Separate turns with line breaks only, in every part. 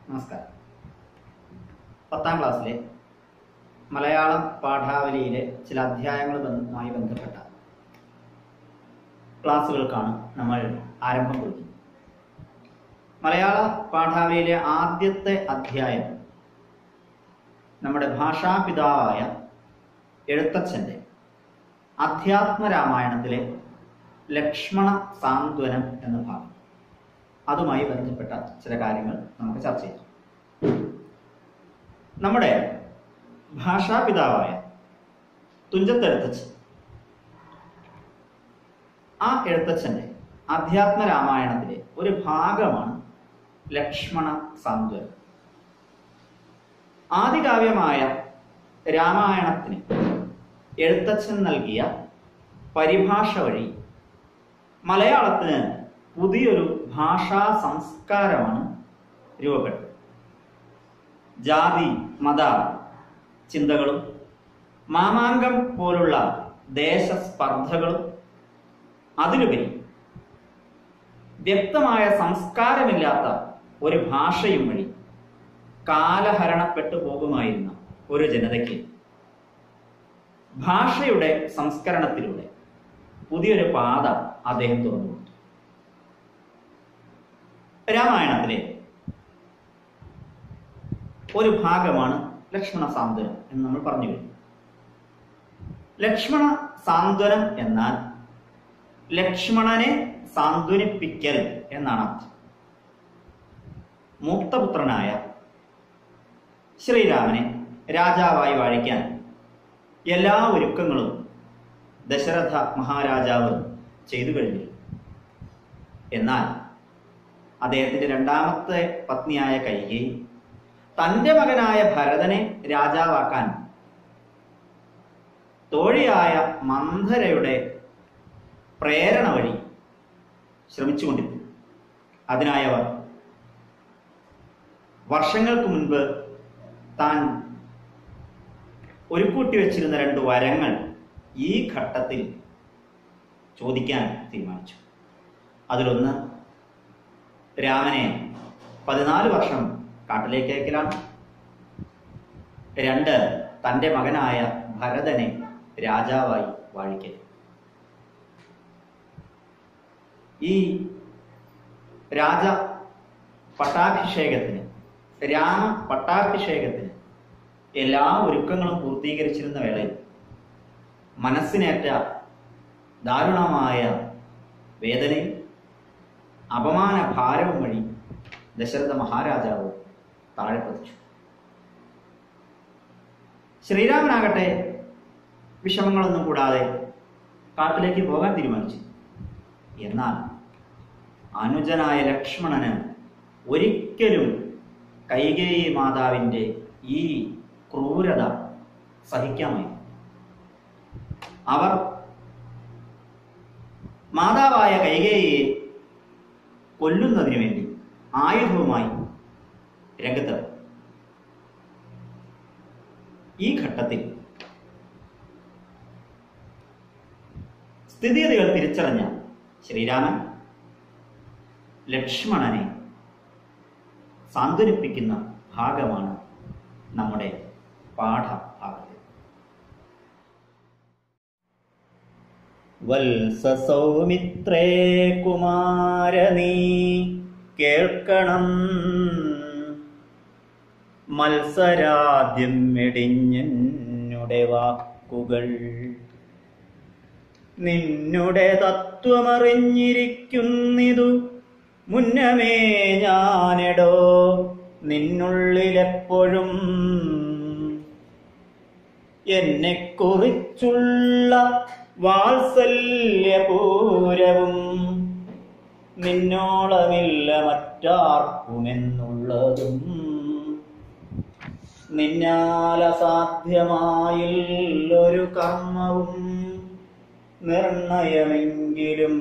നമസ്കാരം പത്താം ക്ലാസ്സിലെ മലയാളം പാഠാവലിയിലെ ചില അധ്യായങ്ങളുമായി ബന്ധപ്പെട്ട ക്ലാസ്സുകൾക്കാണ് നമ്മൾ ആരംഭം കുറിക്കുന്നത് മലയാള പാഠാവലിയിലെ ആദ്യത്തെ അധ്യായം നമ്മുടെ ഭാഷാപിതാവായ എഴുത്തച്ഛൻ്റെ അധ്യാത്മ രാമായണത്തിലെ ലക്ഷ്മണ സാന്ത്വനം എന്ന ഭാഗം അതുമായി ബന്ധപ്പെട്ട ചില കാര്യങ്ങൾ നമുക്ക് ചർച്ച ചെയ്യാം നമ്മുടെ ഭാഷാപിതാവായ തുഞ്ചത്തെഴുത്തച്ഛൻ ആ എഴുത്തച്ഛൻ്റെ അധ്യാത്മ രാമായണത്തിലെ ഒരു ഭാഗമാണ് ലക്ഷ്മണ സാന്ത്വനം ആദികാവ്യമായ രാമായണത്തിന് എഴുത്തച്ഛൻ നൽകിയ പരിഭാഷ വഴി മലയാളത്തിന് പുതിയൊരു ഭാഷാ സംസ്കാരമാണ് രൂപപ്പെട്ടത് ജാതി മത ചിന്തകളും മാമാങ്കം പോലുള്ള ദേശസ്പർദ്ധകളും അതിലുപരി വ്യക്തമായ സംസ്കാരമില്ലാത്ത ഒരു ഭാഷയും വഴി കാലഹരണപ്പെട്ടു പോകുമായിരുന്ന ഒരു ജനതയ്ക്ക് ഭാഷയുടെ സംസ്കരണത്തിലൂടെ പുതിയൊരു പാത അദ്ദേഹം തുറന്നു കൊടുത്തു രാമായണത്തിലെ ഒരു ഭാഗമാണ് ലക്ഷ്മണ സാന്ത്വനം എന്ന് നമ്മൾ പറഞ്ഞു കഴിഞ്ഞു ലക്ഷ്മണ സാന്ത്വനം എന്നാൽ ലക്ഷ്മണനെ സാന്ത്വനിപ്പിക്കൽ എന്നാണ് അർത്ഥം മൂത്തപുത്രനായ ശ്രീരാമനെ രാജാവായി വാഴിക്കാൻ എല്ലാ ഒരുക്കങ്ങളും ദശരഥ മഹാരാജാവ് ചെയ്തു കഴിഞ്ഞു എന്നാൽ അദ്ദേഹത്തിന്റെ രണ്ടാമത്തെ പത്നിയായ കൈകി തന്റെ മകനായ ഭരതനെ രാജാവാക്കാൻ തോഴിയായ മന്ധരയുടെ പ്രേരണ വഴി ശ്രമിച്ചുകൊണ്ടിരുന്നു അതിനായി അവർ വർഷങ്ങൾക്ക് മുൻപ് താൻ ഒരുക്കൂട്ടി വെച്ചിരുന്ന രണ്ട് വരങ്ങൾ ഈ ഘട്ടത്തിൽ ചോദിക്കാൻ തീരുമാനിച്ചു അതിലൊന്ന് രാമനെ പതിനാല് വർഷം കാട്ടിലേക്ക് അയക്കലാണ് രണ്ട് തൻ്റെ മകനായ ഭരതനെ രാജാവായി വാഴിക്കൽ ഈ രാജ പട്ടാഭിഷേകത്തിന് രാമ പട്ടാഭിഷേകത്തിന് എല്ലാ ഒരുക്കങ്ങളും പൂർത്തീകരിച്ചിരുന്ന വേളയിൽ മനസ്സിനേറ്റ ദാരുണമായ വേദനയും അപമാന ഭാരവും വഴി ദശരഥ മഹാരാജാവ് താഴെ പതിച്ചു ശ്രീരാമനാകട്ടെ വിഷമങ്ങളൊന്നും കൂടാതെ കാട്ടിലേക്ക് പോകാൻ തീരുമാനിച്ചു എന്നാൽ അനുജനായ ലക്ഷ്മണന് ഒരിക്കലും കൈകേയി മാതാവിൻ്റെ ഈ ക്രൂരത സഹിക്കാമായി അവർ മാതാവായ കൈകേയിയെ കൊല്ലുന്നതിന് വേണ്ടി ആയുധവുമായി രംഗത്തിറങ്ങി ഈ ഘട്ടത്തിൽ സ്ഥിതിഗതികൾ തിരിച്ചറിഞ്ഞ ശ്രീരാമൻ ലക്ഷ്മണനെ സാന്ത്വനിപ്പിക്കുന്ന ഭാഗമാണ് നമ്മുടെ പാഠഭാഗത്തിൽ വത്സസൗമിത്രേ കുമാരനീ കേൾക്കണം മത്സരാദ്യം മെടിഞ്ഞെന്നുടെ വാക്കുകൾ നിന്നുടെ തത്വമറിഞ്ഞിരിക്കുന്നിതു മുന്നമേ ഞാനെടോ നിന്നുള്ളിലെപ്പോഴും എന്നെക്കുറിച്ചുള്ള വാത്സല്യപൂരവും നിന്നോളമില്ല മറ്റാർക്കുമെന്നുള്ളതും നിന്നാൽ അസാധ്യമായില്ലൊരു കർമ്മവും നിർണയമെങ്കിലും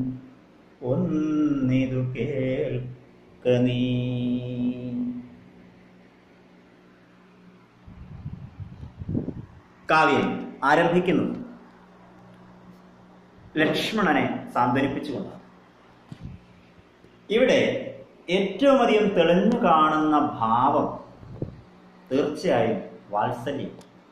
ഒന്നിതു കേൾക്ക നീ കാവ്യം ആരംഭിക്കുന്നു ലക്ഷ്മണനെ സാന്ത്വനിപ്പിച്ചുകൊണ്ടാണ് ഇവിടെ ഏറ്റവും അധികം തെളിഞ്ഞു കാണുന്ന ഭാവം തീർച്ചയായും വാത്സല്യം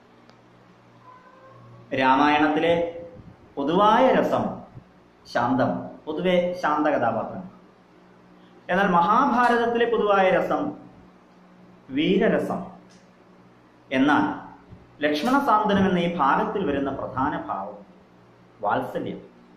രാമായണത്തിലെ പൊതുവായ രസം ശാന്തം പൊതുവെ ശാന്ത കഥാപാത്രം എന്നാൽ മഹാഭാരതത്തിലെ പൊതുവായ രസം വീരരസം എന്നാൽ ലക്ഷ്മണ സാന്ത്വനം എന്ന ഈ ഭാഗത്തിൽ വരുന്ന പ്രധാന ഭാവം വാത്സല്യം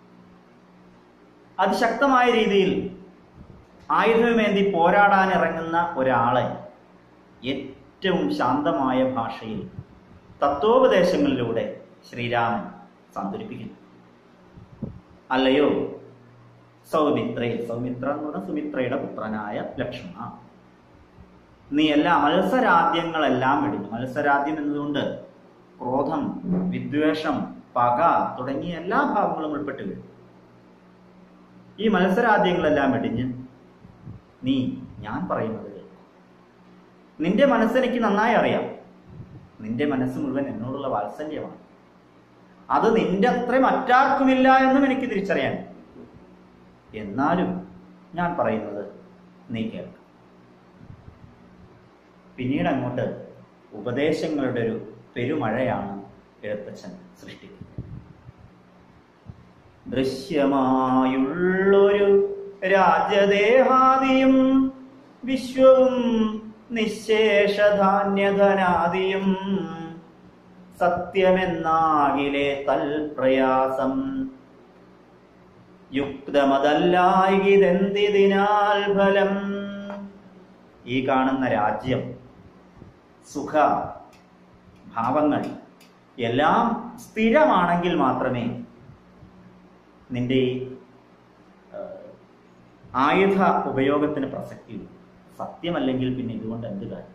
അതിശക്തമായ രീതിയിൽ ആയുധമേന്തി പോരാടാൻ ഇറങ്ങുന്ന ഒരാളെ ഏറ്റവും ശാന്തമായ ഭാഷയിൽ തത്വോപദേശങ്ങളിലൂടെ ശ്രീരാമൻ സാന്ത്വനിപ്പിക്കുന്നു അല്ലയോ സൗമിത്രേ സൗമിത്ര എന്ന് പറഞ്ഞ സുമിത്രയുടെ പുത്രനായ ലക്ഷ്മണ നീ എല്ലാ മത്സരാദ്യങ്ങളെല്ലാം വെടിഞ്ഞു മത്സരാദ്യം എന്നതുകൊണ്ട് ക്രോധം വിദ്വേഷം പക തുടങ്ങിയ എല്ലാ ഭാവങ്ങളും ഉൾപ്പെട്ട് വീഴും ഈ മത്സരാദ്യങ്ങളെല്ലാം വെടിഞ്ഞ് നീ ഞാൻ പറയുന്നത് കേൾക്കും നിന്റെ മനസ്സെനിക്ക് നന്നായി അറിയാം നിന്റെ മനസ്സ് മുഴുവൻ എന്നോടുള്ള വാത്സല്യമാണ് അത് നിന്റെ അത്ര മറ്റാർക്കുമില്ല എന്നും എനിക്ക് തിരിച്ചറിയാൻ എന്നാലും ഞാൻ പറയുന്നത് നീ കേൾക്കും പിന്നീട് അങ്ങോട്ട് ഉപദേശങ്ങളുടെ ഒരു പെരുമഴയാണ് എഴുത്തച്ഛൻ സൃഷ്ടിക്കുന്നത് ദൃശ്യമായുള്ളൊരു രാജ്യദേഹാദിയും വിശ്വവും നിശേഷധാന്യധനാദിയും സത്യമെന്നാകിലെ തൽപ്രയാസം യുക്തമതല്ലായിതെന്തിനാൽ ഫലം ഈ കാണുന്ന രാജ്യം സുഖ ഭാവങ്ങൾ എല്ലാം സ്ഥിരമാണെങ്കിൽ മാത്രമേ നിന്റെ ഈ ഏഹ്, ആയുധ ഉപയോഗത്തിന് പ്രസക്തിയുള്ളൂ സത്യമല്ലെങ്കിൽ പിന്നെ ഇതുകൊണ്ട് എന്ത് കാര്യം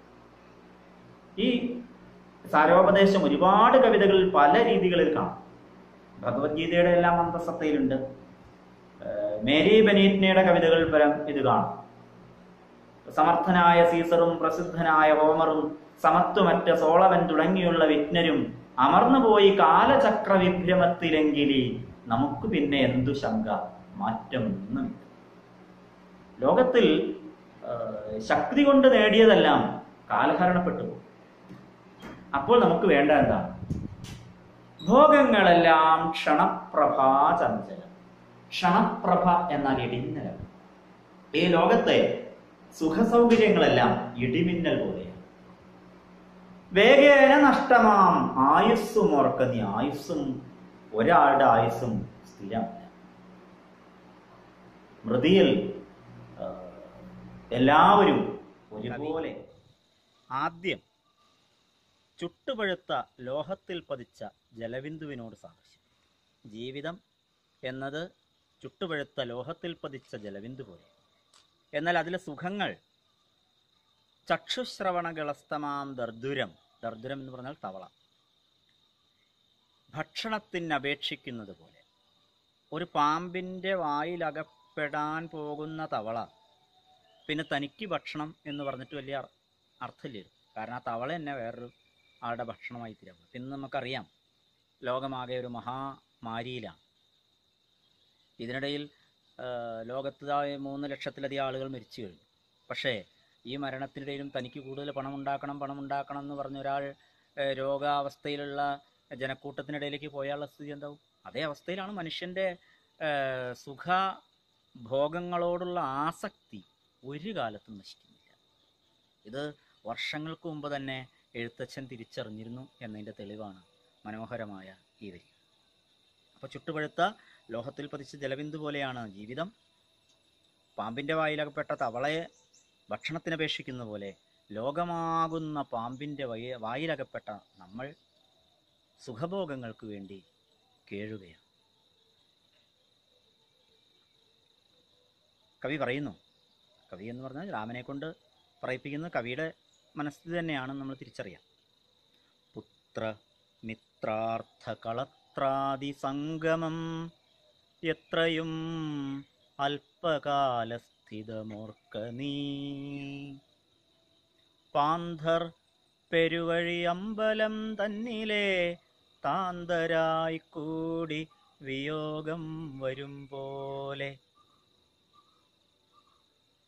ഈ സാരോപദേശം ഒരുപാട് കവിതകളിൽ പല രീതികളിൽ കാണാം ഭഗവത്ഗീതയുടെ എല്ലാം അന്തസത്തയിലുണ്ട് ഏഹ്, മേരി ബനീറ്റ്നയുടെ കവിതകളിൽ പരം ഇത് കാണാം സമർത്ഥനായ സീസറും പ്രസിദ്ധനായ ഹോമറും സമത്വമറ്റ സോളവൻ തുടങ്ങിയുള്ള വിഘ്നരും അമർന്നുപോയി കാലചക്ര വിഭ്രമത്തിലെങ്കിലി നമുക്ക് പിന്നെ എന്തു ശങ്ക മാറ്റമൊന്നുമില്ല ലോകത്തിൽ ആ, ശക്തി കൊണ്ട് നേടിയതെല്ലാം കാലഹരണപ്പെട്ടു പോകും അപ്പോൾ നമുക്ക് വേണ്ട എന്താണ് ഭോഗങ്ങളെല്ലാം ക്ഷണപ്രഭാചഞ്ചലം ക്ഷണപ്രഭ എന്നാൽ ഇടിമിന്നലാണ് ഈ ലോകത്തെ സുഖസൗകര്യങ്ങളെല്ലാം ഇടിമിന്നൽ പോലെയാണ് വേഗേന നഷ്ടമാം ആയുസ്സും ഓർക്ക നീ ആയുസ്സും ഒരാളുടെ ആയുസ്സും സ്ഥിരമല്ല മൃതിയിൽ ആ, എല്ലാവരും ഒരുപോലെ ആദ്യം ചുട്ടുപഴുത്ത ലോഹത്തിൽ പതിച്ച ജലബിന്ദുവിനോട് സാദൃശ്യം ജീവിതം എന്നത് ചുട്ടുപഴുത്ത ലോഹത്തിൽ പതിച്ച ജലബിന്ദു പോലെ എന്നാൽ അതിലെ സുഖങ്ങൾ ചക്ഷുശ്രവണകളസ്തമാം ദർദുരം ദർദുരം എന്ന് പറഞ്ഞാൽ തവള ഭക്ഷണത്തിന് അപേക്ഷിക്കുന്നത് പോലെ ഒരു പാമ്പിൻ്റെ വായിലകപ്പെടാൻ പോകുന്ന തവള പിന്നെ തനിക്ക് ഭക്ഷണം എന്ന് പറഞ്ഞിട്ട് വലിയ അർ- അർത്ഥമില്ല കാരണം ആ തവള തന്നെ വേറൊരു ആളുടെ ഭക്ഷണമായി തീരാൻ പോകും. ഇന്ന് നമുക്കറിയാം ലോകമാകെ ഒരു മഹാമാരിയിലാണ് ഇതിനിടയിൽ ആ, ലോകത്ത് ദാ മൂന്ന് ലക്ഷത്തിലധികം ആളുകൾ മരിച്ചു കഴിഞ്ഞു പക്ഷേ ഈ മരണത്തിനിടയിലും തനിക്ക് കൂടുതൽ പണം ഉണ്ടാക്കണം പണം ഉണ്ടാക്കണം എന്ന് പറഞ്ഞ ഒരാൾ ഏ, രോഗാവസ്ഥയിലുള്ള ജനക്കൂട്ടത്തിനിടയിലേക്ക് പോയാലുള്ള സ്ഥിതി എന്താവും അതേ അവസ്ഥയിലാണ് മനുഷ്യൻ്റെ ഏ, സുഖ ഭോഗങ്ങളോടുള്ള ആസക്തി ഒരു കാലത്തും നശിക്കുന്നില്ല ഇത് വർഷങ്ങൾക്ക് മുമ്പ് തന്നെ എഴുത്തച്ഛൻ തിരിച്ചറിഞ്ഞിരുന്നു എന്നതിൻ്റെ തെളിവാണ് മനോഹരമായ ഈ വരി അപ്പോൾ ചുട്ടുപഴുത്ത ലോഹത്തിൽ പതിച്ച ജലബിന്ദു പോലെയാണ് ജീവിതം പാമ്പിൻ്റെ വായിലകപ്പെട്ട തവളയെ ഭക്ഷണത്തിനപേക്ഷിക്കുന്ന പോലെ ലോകമാകുന്ന പാമ്പിൻ്റെ വയ വായിലകപ്പെട്ട നമ്മൾ സുഖഭോഗങ്ങൾക്ക് വേണ്ടി കേഴുകയാണ് കവി പറയുന്നു കവി എന്ന് പറഞ്ഞാൽ രാമനെ കൊണ്ട് പറയിപ്പിക്കുന്ന കവിയുടെ മനസ്ഥിതി തന്നെയാണ് നമ്മൾ തിരിച്ചറിയാം പുത്ര മിത്രാർത്ഥ കളത്രാദി സംഗമം എത്രയും അല്പകാലസ്ഥിതമോർക്ക നീ പാന്ധർ പെരുവഴി അമ്പലം തന്നിലെ താന്തരായി കൂടി വിയോഗം വരും പോലെ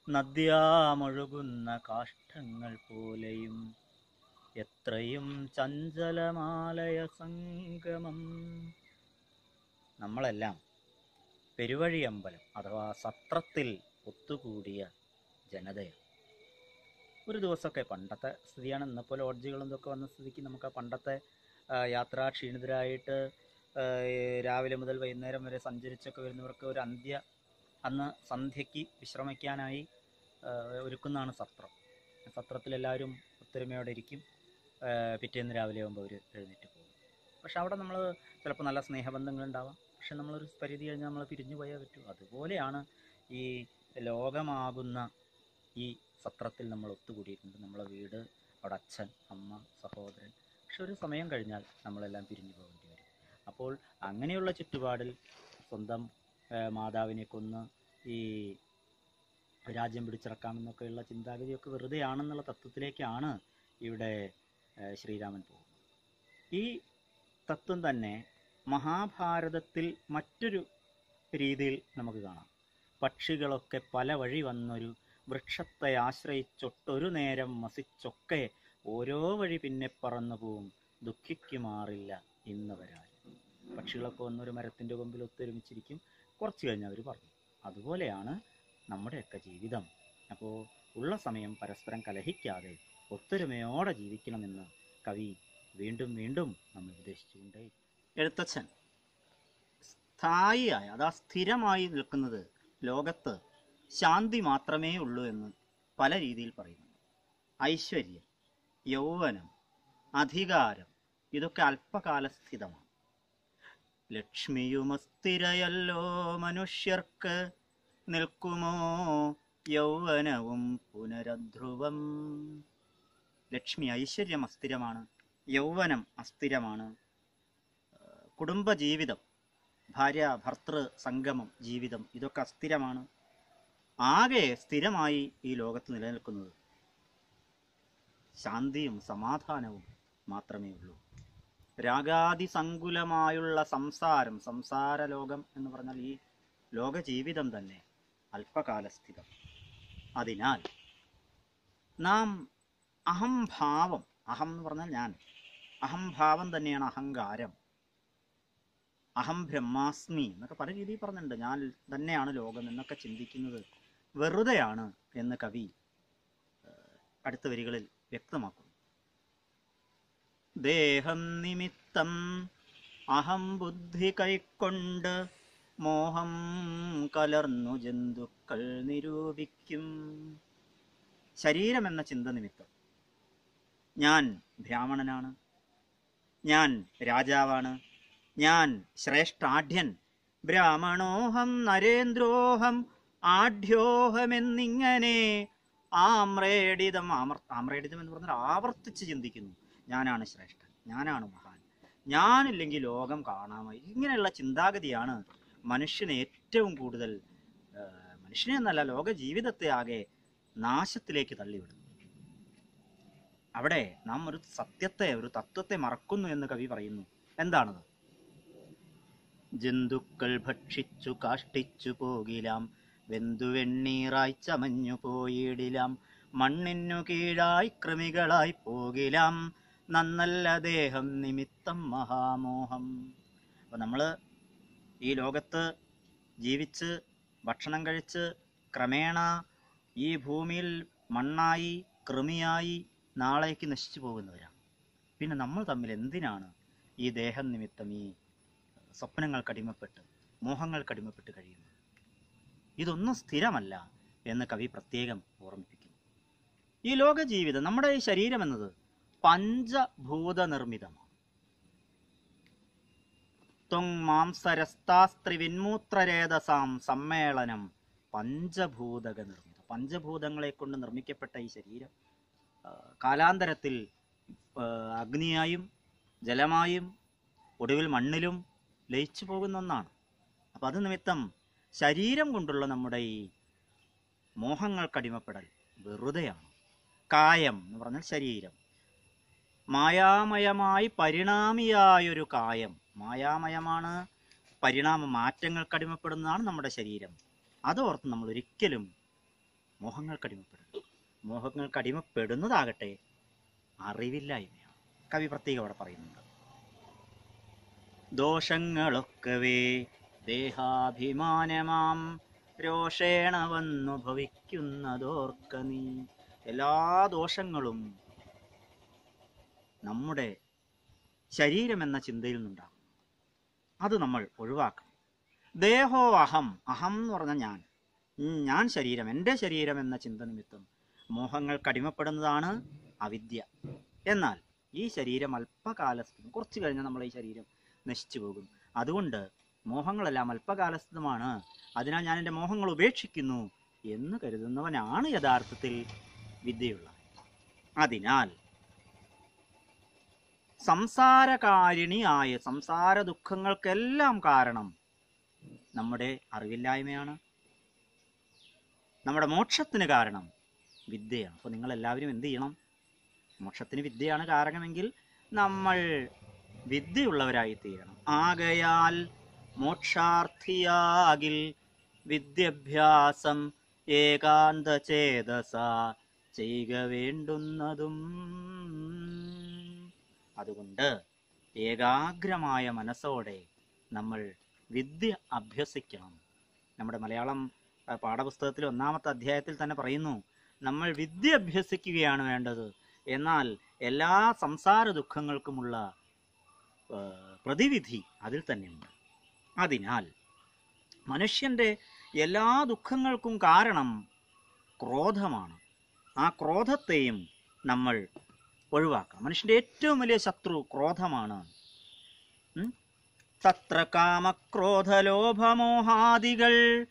നദ്യാമൊഴുകുന്ന കാഷ്ടങ്ങൾ പോലെയും എത്രയും ചഞ്ചലമാലയ സംഗമം നമ്മളെല്ലാം പെരുവഴി അമ്പലം അഥവാ സത്രത്തിൽ ഒത്തുകൂടിയ ജനതയാണ് ഒരു ദിവസമൊക്കെ പണ്ടത്തെ സ്ഥിതിയാണ് ഇന്നിപ്പോൾ ലോഡ്ജുകളും ഇതൊക്കെ വന്ന സ്ഥിതിക്ക് നമുക്ക് ആ പണ്ടത്തെ ആ, യാത്രാ ക്ഷീണിതരായിട്ട് ആ, ഈ രാവിലെ മുതൽ വൈകുന്നേരം വരെ സഞ്ചരിച്ചൊക്കെ വരുന്നവർക്ക് ഒരു അന്ത്യ അന്ന് സന്ധ്യയ്ക്ക് വിശ്രമിക്കാനായി ആ, ഒരുക്കുന്നതാണ് സത്രം സത്രത്തിൽ എല്ലാവരും ഒത്തൊരുമയോടെ ഇരിക്കും ആ, പിറ്റേന്ന് രാവിലെ ആകുമ്പോൾ അവർ എഴുന്നേറ്റ് പോകും പക്ഷെ അവിടെ നമ്മൾ ചിലപ്പോൾ നല്ല സ്നേഹബന്ധങ്ങളുണ്ടാവാം പക്ഷെ നമ്മളൊരു പരിധി കഴിഞ്ഞാൽ നമ്മൾ പിരിഞ്ഞു പോയാൽ പറ്റൂ അതുപോലെയാണ് ഈ ലോകമാകുന്ന ഈ സത്രത്തിൽ നമ്മൾ ഒത്തുകൂടിയിട്ടുണ്ട് നമ്മളെ വീട് അവിടെ അച്ഛൻ അമ്മ സഹോദരൻ പക്ഷെ ഒരു സമയം കഴിഞ്ഞാൽ നമ്മളെല്ലാം പിരിഞ്ഞു പോകേണ്ടി വരും അപ്പോൾ അങ്ങനെയുള്ള ചുറ്റുപാടിൽ സ്വന്തം ആ, മാതാവിനെ കൊന്ന് ഈ രാജ്യം പിടിച്ചിറക്കാമെന്നൊക്കെയുള്ള ചിന്താഗതിയൊക്കെ വെറുതെയാണെന്നുള്ള തത്വത്തിലേക്കാണ് ഇവിടെ ആ, ശ്രീരാമൻ പോകുന്നത് ഈ തത്വം തന്നെ മഹാഭാരതത്തിൽ മറ്റൊരു രീതിയിൽ നമുക്ക് കാണാം പക്ഷികളൊക്കെ പല വഴി വന്നൊരു വൃക്ഷത്തെ ആശ്രയിച്ചൊട്ടൊരു നേരം വസിച്ചൊക്കെ ഓരോ വഴി പിന്നെ പറന്നു പോവും ദുഃഖിക്കുമാറില്ല ഇന്ന് വരാൻ പക്ഷികളൊക്കെ വന്നൊരു മരത്തിൻ്റെ കൊമ്പിൽ ഒത്തൊരുമിച്ചിരിക്കും കുറച്ച് കഴിഞ്ഞ് അവർ പറഞ്ഞു അതുപോലെയാണ് നമ്മുടെയൊക്കെ ജീവിതം അപ്പോൾ ഉള്ള സമയം പരസ്പരം കലഹിക്കാതെ ഒത്തൊരുമയോടെ ജീവിക്കണമെന്ന് കവി വീണ്ടും വീണ്ടും നമ്മെ ഉപദേശിച്ചുകൊണ്ടേ എഴുത്തച്ഛൻ സ്ഥായിയായ അതാ സ്ഥിരമായി നിൽക്കുന്നത് ലോകത്ത് ശാന്തി മാത്രമേ ഉള്ളൂ എന്ന് പല രീതിയിൽ പറയുന്നു ഐശ്വര്യം യൗവനം അധികാരം ഇതൊക്കെ അല്പകാലസ്ഥിതമാണ് ലക്ഷ്മിയുമസ്ഥിരയല്ലോ മനുഷ്യർക്ക് നിൽക്കുമോ യൗവനവും പുനരധ്രുവം ലക്ഷ്മി ഐശ്വര്യം അസ്ഥിരമാണ് യൗവനം അസ്ഥിരമാണ് ഏഹ് കുടുംബജീവിതം ഭാര്യ ഭർത്തൃ സംഗമം ജീവിതം ഇതൊക്കെ അസ്ഥിരമാണ് ആകെ സ്ഥിരമായി ഈ ലോകത്ത് നിലനിൽക്കുന്നത് ശാന്തിയും സമാധാനവും മാത്രമേ ഉള്ളൂ രാഗാതിസങ്കുലമായുള്ള സംസാരം സംസാര ലോകം എന്ന് പറഞ്ഞാൽ ഈ ലോക ജീവിതം തന്നെ അല്പകാലസ്ഥിതം അതിനാൽ നാം അഹംഭാവം അഹം എന്ന് പറഞ്ഞാൽ ഞാൻ അഹംഭാവം തന്നെയാണ് അഹങ്കാരം അഹം ബ്രഹ്മാസ്മി എന്നൊക്കെ പല രീതിയിൽ പറഞ്ഞിട്ടുണ്ട് ഞാൻ തന്നെയാണ് ലോകം എന്നൊക്കെ ചിന്തിക്കുന്നത് വെറുതെയാണ് എന്ന് കവി ഏഹ്, അടുത്ത വരികളിൽ വ്യക്തമാക്കുന്നു ദേഹം നിമിത്തം അഹം ബുദ്ധി കൈക്കൊണ്ട് മോഹം കലർന്നു ജന്തുക്കൾ നിരൂപിക്കും ശരീരം എന്ന ചിന്ത നിമിത്തം ഞാൻ ബ്രാഹ്മണനാണ് ഞാൻ രാജാവാണ് ഞാൻ ശ്രേഷ്ഠാഢ്യൻ ബ്രാഹ്മണോഹം നരേന്ദ്രോഹം ആഢ്യോഹമെന്നിങ്ങനെ ആമ്രേഡിതം ആമർ ആമ്രേഡിതം എന്ന് പറഞ്ഞാൽ ആവർത്തിച്ച് ചിന്തിക്കുന്നു ഞാനാണ് ശ്രേഷ്ഠൻ ഞാനാണ് മഹാൻ ഞാനില്ലെങ്കിൽ ലോകം കാണാമായി ഇങ്ങനെയുള്ള ചിന്താഗതിയാണ് മനുഷ്യനെ ഏറ്റവും കൂടുതൽ ആ, മനുഷ്യനെ എന്നല്ല ലോക ജീവിതത്തെ ആകെ നാശത്തിലേക്ക് തള്ളിവിടുന്നു അവിടെ നാം ഒരു സത്യത്തെ ഒരു തത്വത്തെ മറക്കുന്നു എന്ന് കവി പറയുന്നു എന്താണത് ജന്തുക്കൾ ഭക്ഷിച്ചു കാഷ്ടിച്ചു പോകിലാം വെന്തു വെണ്ണീറായി ചമഞ്ഞു പോയിടിലാം മണ്ണിനു കീഴായി കൃമികളായി പോകിലാം നന്നല്ല ദേഹം നിമിത്തം മഹാമോഹം അപ്പൊ നമ്മള് ഈ ലോകത്ത് ജീവിച്ച് ഭക്ഷണം കഴിച്ച് ക്രമേണ ഈ ഭൂമിയിൽ മണ്ണായി കൃമിയായി നാളേക്ക് നശിച്ചു പോകുന്നവരാണ് പിന്നെ നമ്മൾ തമ്മിൽ എന്തിനാണ് ഈ ദേഹം നിമിത്തം ഈ സ്വപ്നങ്ങൾക്കടിമപ്പെട്ട് മോഹങ്ങൾക്കടിമപ്പെട്ട് കഴിയുന്നത് ഇതൊന്നും സ്ഥിരമല്ല എന്ന് കവി പ്രത്യേകം ഓർമ്മിപ്പിക്കുന്നു ഈ ലോക ജീവിതം നമ്മുടെ ഈ ശരീരം എന്നത് പഞ്ചഭൂത നിർമ്മിതമാണ് ത്വങ് മാംസരസ്താസ്ത്രിവിന്മൂത്രരേതസാം സമ്മേളനം പഞ്ചഭൂതക നിർമ്മിതം പഞ്ചഭൂതങ്ങളെ കൊണ്ട് നിർമ്മിക്കപ്പെട്ട ഈ ശരീരം ആ, കാലാന്തരത്തിൽ ആ, അഗ്നിയായും ജലമായും ഒടുവിൽ മണ്ണിലും ലയിച്ചു പോകുന്ന ഒന്നാണ് അപ്പം അത് നിമിത്തം ശരീരം കൊണ്ടുള്ള നമ്മുടെ ഈ മോഹങ്ങൾക്കടിമപ്പെടൽ വെറുതെയാണ് കായം എന്ന് പറഞ്ഞാൽ ശരീരം മായാമയമായി പരിണാമിയായൊരു കായം മായാമയമാണ് പരിണാമ മാറ്റങ്ങൾക്കടിമപ്പെടുന്നതാണ് നമ്മുടെ ശരീരം അതോർത്ത് നമ്മൾ ഒരിക്കലും മോഹങ്ങൾക്ക് അടിമപ്പെടുന്നു മോഹങ്ങൾക്ക് അടിമപ്പെടുന്നതാകട്ടെ അറിവില്ലായ്മയാണ് കവി പ്രത്യേകം അവിടെ പറയുന്നുണ്ട് ദോഷങ്ങളൊക്കവേ ദേഹാഭിമാനമാം രോഷേണ വന്നു ഭവിക്കുന്നതോർക്ക നീ എല്ലാ ദോഷങ്ങളും നമ്മുടെ ശരീരം എന്ന ചിന്തയിൽ നിന്നുണ്ടാകും അത് നമ്മൾ ഒഴിവാക്കണം ദേഹോ അഹം അഹം എന്ന് പറഞ്ഞ ഞാൻ ഉം, ഞാൻ ശരീരം എൻ്റെ ശരീരം എന്ന ചിന്ത നിമിത്തം മോഹങ്ങൾക്ക് അടിമപ്പെടുന്നതാണ് അവിദ്യ എന്നാൽ ഈ ശരീരം അല്പകാലസ്ഥിതം കുറച്ച് കഴിഞ്ഞാൽ നമ്മൾ ഈ ശരീരം നശിച്ചു പോകും അതുകൊണ്ട് മോഹങ്ങളെല്ലാം അല്പകാലസ്ഥിതമാണ് അതിനാൽ ഞാൻ എൻ്റെ മോഹങ്ങൾ ഉപേക്ഷിക്കുന്നു എന്ന് കരുതുന്നവനാണ് യഥാർത്ഥത്തിൽ വിദ്യയുള്ളവൻ അതിനാൽ സംസാരകാരിണിയായ സംസാര ദുഃഖങ്ങൾക്കെല്ലാം കാരണം നമ്മുടെ അറിവില്ലായ്മയാണ് നമ്മുടെ മോക്ഷത്തിന് കാരണം വിദ്യയാണ് അപ്പോൾ നിങ്ങൾ എല്ലാവരും എന്ത് ചെയ്യണം മോക്ഷത്തിന് വിദ്യയാണ് കാരണമെങ്കിൽ നമ്മൾ വിദ്യയുള്ളവരായി തീരണം ആകയാൽ മോക്ഷാർത്ഥിയാകിൽ വിദ്യാഭ്യാസം ഏകാന്ത ചേതസ ചെയ്യുക വേണ്ടുന്നതും അതുകൊണ്ട് ഏകാഗ്രമായ മനസ്സോടെ നമ്മൾ വിദ്യ അഭ്യസിക്കണം നമ്മുടെ മലയാളം ആ, പാഠപുസ്തകത്തിൽ ഒന്നാമത്തെ അധ്യായത്തിൽ തന്നെ പറയുന്നു നമ്മൾ വിദ്യ അഭ്യസിക്കുകയാണ് വേണ്ടത് എന്നാൽ എല്ലാ സംസാര ദുഃഖങ്ങൾക്കുമുള്ള ആ, പ്രതിവിധി അതിൽ തന്നെയുണ്ട് അതിനാൽ മനുഷ്യൻ്റെ എല്ലാ ദുഃഖങ്ങൾക്കും കാരണം ക്രോധമാണ് ആ ക്രോധത്തെയും നമ്മൾ ഒഴിവാക്കണം മനുഷ്യൻ്റെ ഏറ്റവും വലിയ ശത്രു ക്രോധമാണ് ഉം? തത്ര കാമക്രോധലോഭമോഹാദികൾ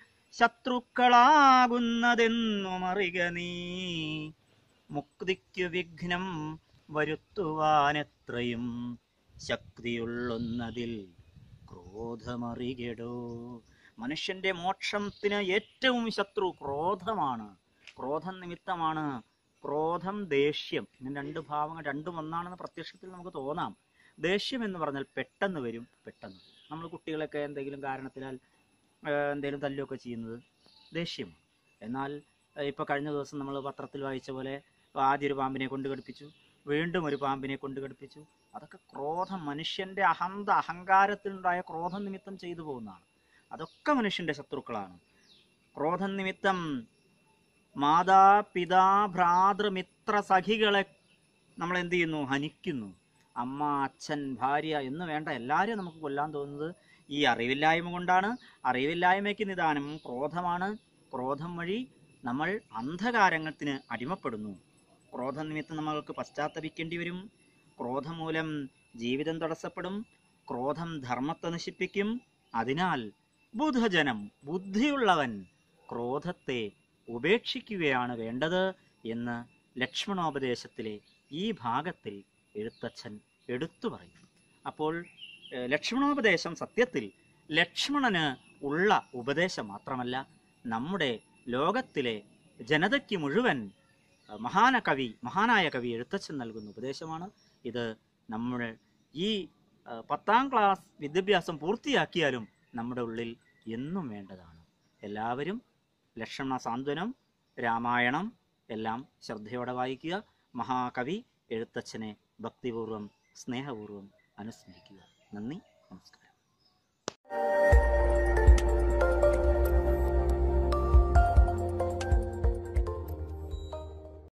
ശത്രുക്കളാകുന്നതെന്നും അറിക നീ മുക്തിക്കു വിഘ്നം വരുത്തുവാനെത്രയും ശക്തിയുള്ളൊന്നതിൽ ക്രോധമറികടോ മനുഷ്യന്റെ മോക്ഷത്തിന് ഏറ്റവും ശത്രു ക്രോധമാണ് ക്രോധം നിമിത്തമാണ് ക്രോധം ദേഷ്യം ഇങ്ങനെ രണ്ട് ഭാവങ്ങൾ രണ്ടും ഒന്നാണെന്ന് പ്രത്യക്ഷത്തിൽ നമുക്ക് തോന്നാം ദേഷ്യം എന്ന് പറഞ്ഞാൽ പെട്ടെന്ന് വരും പെട്ടെന്ന് പോകും. നമ്മൾ കുട്ടികളൊക്കെ എന്തെങ്കിലും കാരണത്തിനാൽ ഏഹ്, എന്തെങ്കിലും തല്ലുകയൊക്കെ ചെയ്യുന്നത് ദേഷ്യമാണ് എന്നാൽ ഏഹ്, ഇപ്പൊ കഴിഞ്ഞ ദിവസം നമ്മൾ പത്രത്തിൽ വായിച്ച പോലെ ആദ്യം ഒരു പാമ്പിനെ കൊണ്ട് കടുപ്പിച്ചു വീണ്ടും ഒരു പാമ്പിനെ കൊണ്ട് കടുപ്പിച്ചു അതൊക്കെ ക്രോധം മനുഷ്യന്റെ അഹന്ത അഹങ്കാരത്തിലുണ്ടായ ക്രോധം നിമിത്തം ചെയ്തു പോകുന്നതാണ് അതൊക്കെ മനുഷ്യന്റെ ശത്രുക്കളാണ് ക്രോധം നിമിത്തം മാതാ പിതാ ഭ്രാതൃമിത്ര സഖികളെ നമ്മൾ എന്ത് ചെയ്യുന്നു ഹനിക്കുന്നു അമ്മ അച്ഛൻ ഭാര്യ എന്ന് വേണ്ട എല്ലാവരെയും നമുക്ക് കൊല്ലാൻ തോന്നുന്നത് ഈ അറിവില്ലായ്മ കൊണ്ടാണ് അറിവില്ലായ്മയ്ക്ക് നിദാനം ക്രോധമാണ് ക്രോധം വഴി നമ്മൾ അന്ധകാരത്തിന് അടിമപ്പെടുന്നു ക്രോധം നിമിത്തം നമ്മൾക്ക് പശ്ചാത്തപിക്കേണ്ടി വരും ക്രോധം മൂലം ജീവിതം തടസ്സപ്പെടും ക്രോധം ധർമ്മത്തെ നശിപ്പിക്കും അതിനാൽ ബുധജനം ബുദ്ധിയുള്ളവൻ ക്രോധത്തെ ഉപേക്ഷിക്കുകയാണ് വേണ്ടത് എന്ന് ലക്ഷ്മണോപദേശത്തിലെ ഈ ഭാഗത്തിൽ എഴുത്തച്ഛൻ എടുത്തു പറയുന്നു അപ്പോൾ ഏഹ്, ലക്ഷ്മണോപദേശം സത്യത്തിൽ ലക്ഷ്മണന് ഉള്ള ഉപദേശം മാത്രമല്ല നമ്മുടെ ലോകത്തിലെ ജനതയ്ക്ക് മുഴുവൻ അഹ്, മഹാന കവി മഹാനായ കവി എഴുത്തച്ഛൻ നൽകുന്ന ഉപദേശമാണ് ഇത് നമ്മൾ ഈ അഹ്, പത്താം ക്ലാസ് വിദ്യാഭ്യാസം പൂർത്തിയാക്കിയാലും നമ്മുടെ ഉള്ളിൽ എന്നും വേണ്ടതാണ് എല്ലാവരും ലക്ഷ്മണ സാന്ത്വനം രാമായണം എല്ലാം ശ്രദ്ധയോടെ വായിക്കുക മഹാകവി എഴുത്തച്ഛനെ ഭക്തിപൂർവം സ്നേഹപൂർവം അനുസ്മരിക്കുക നന്ദി നമസ്കാരം